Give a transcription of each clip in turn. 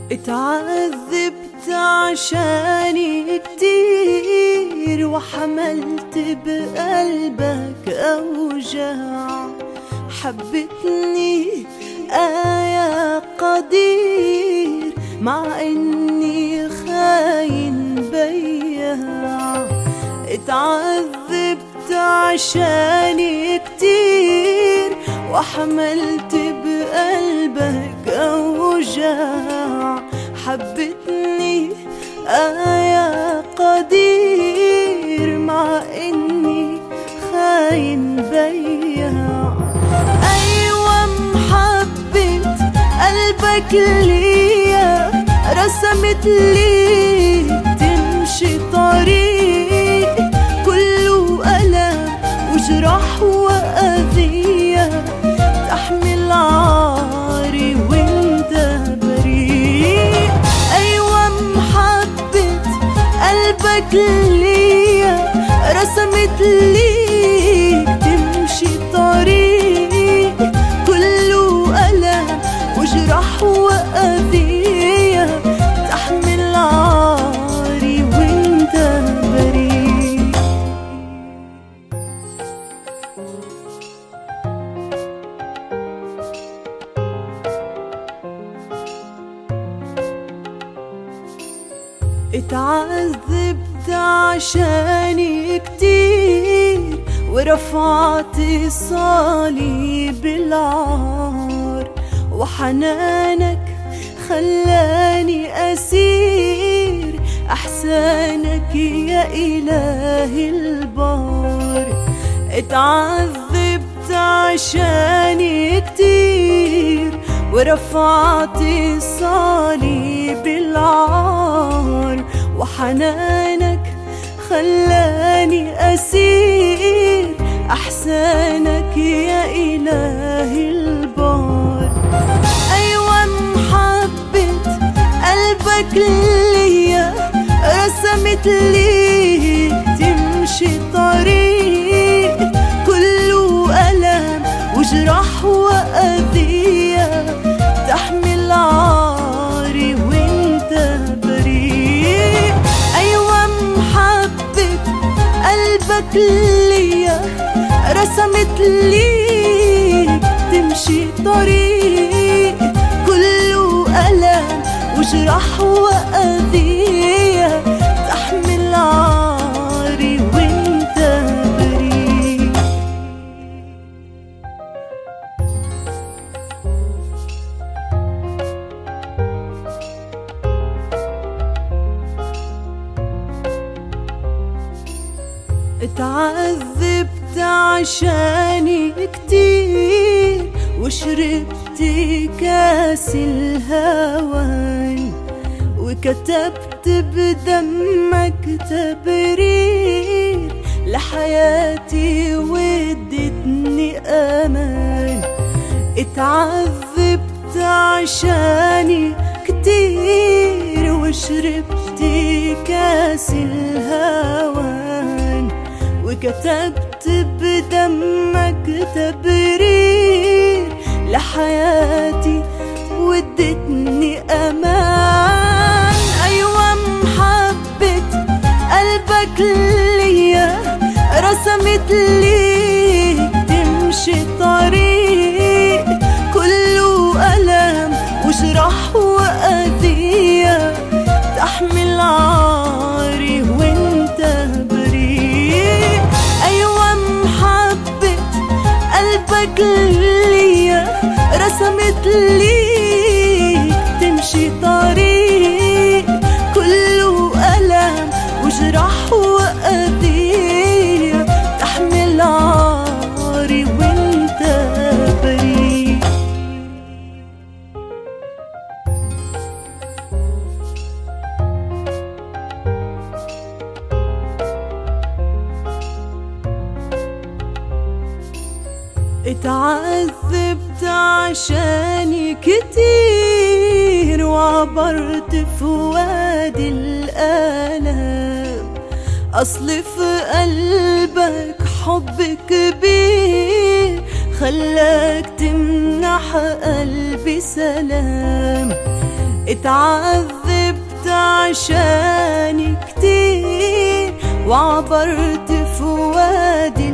اتعذبت عشاني كتير وحملت بقلبك أوجاع حبتني آية قدير مع إني خاين بياع اتعذبت عشاني كتير وحملت بقلبك أوجاع حبتني آية قدير مع إني خاين بياع أيوة محبة قلبك ليا رسمت لي تمشي طريق كله ألم وجرح وأذية تحمل عاري وانت بريء أيوة محبة قلبك ليا رسمت لي تمشي طريق كله ألم وجرح وأذية تحمل عاري وانت بريء اتعذبت عشاني كتير ورفعت صليب العار وحنانك خلاني أسير أحسانك يا إله البار اتعذبت عشاني كتير ورفعت صليب العار وحنانك خلاني أسير أحسانك يا إله البار أيوة محبة قلبك ليا رسمت لي تمشي طريق كله ألم وجرح وأذية تحمل عاري وانت بريء أيوة محبة قلبك ليا رسمت لي تمشي طريق كله ألم وجرح وأذية تحمل عاري وانت بريء اتعذبت عشاني كتير وشربت كاس الهوان وكتبت بدمك تبرير لحياتي وادتني امان اتعذبت عشاني كتير وشربت كاس الهوان وكتبت بدمك تبرير لحياتي وادتني امان ايوه محبة قلبك ليا رسمت لي تمشي طريق كله ألم وجرح وأذية تحمل عاري وانت بريء أيوة محبة قلبك ليا رسمت لي تمشي طريق كله ألم وجرح وأذية تحمل عاري وانت بريء اتعذبت عشاني كتير وعبرت في وادي الآلام أصل في قلبك حب كبير خلاك تمنح قلبي سلام اتعذبت عشاني كتير وعبرت في وادي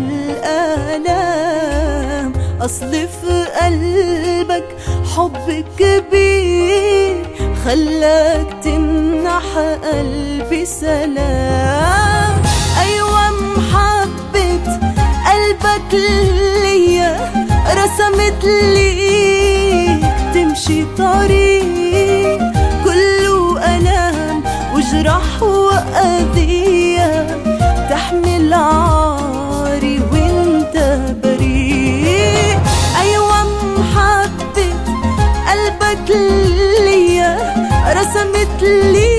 الآلام أصل في قلبك حب كبير خلاك تمنح قلبي سلام أيوة محبة قلبك ليا رسمت لي تمشي طريق كله ألام وجرح وأذية تحمل عاري وانت بريء أيوة محبة قلبك ليا رسمت لي